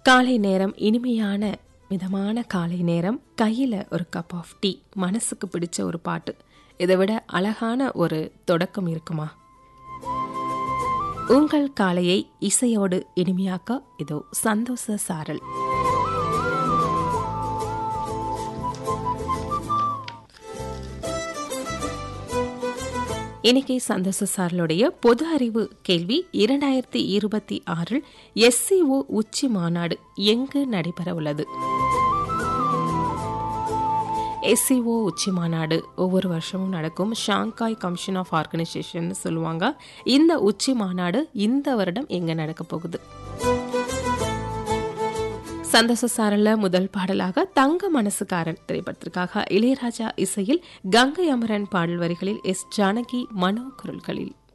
காலை நேரம் இனிமையான மிதமான காலை நேரம் கையில் ஒரு கப் ஆஃப் டீ மனசுக்கு பிடிச்ச ஒரு பாட்டு இதை விட அழகான ஒரு தொடக்கம் இருக்குமா உங்கள் காலையை இசையோடு இனிமையாக்க இதோ சந்தோஷ சாரல் இன்னைக்கு சந்தோஷ சாரலுடைய பொது அறிவு கேள்வி இரண்டாயிரத்தி இருபத்தி ஆறில் எஸ்சிஓ உச்சி மாநாடு எங்கு நடைபெற உள்ளது எஸ்சிஓ உச்சி மாநாடு ஒவ்வொரு வருஷமும் நடக்கும் ஷாங்காய் கமிஷன் ஆஃப் ஆர்கனைசேஷன் சொல்லுவாங்க இந்த உச்சி மாநாடு இந்த வருடம் எங்க நடக்க போகுது சந்தோஷ சாரல்ல முதல் பாடலாக தங்க மனசுக்காரன் திரைப்படத்திற்காக இளையராஜா இசையில் கங்கை அமரன் பாடல் வரிகளில் எஸ் ஜானகி மனோ குரல்களில்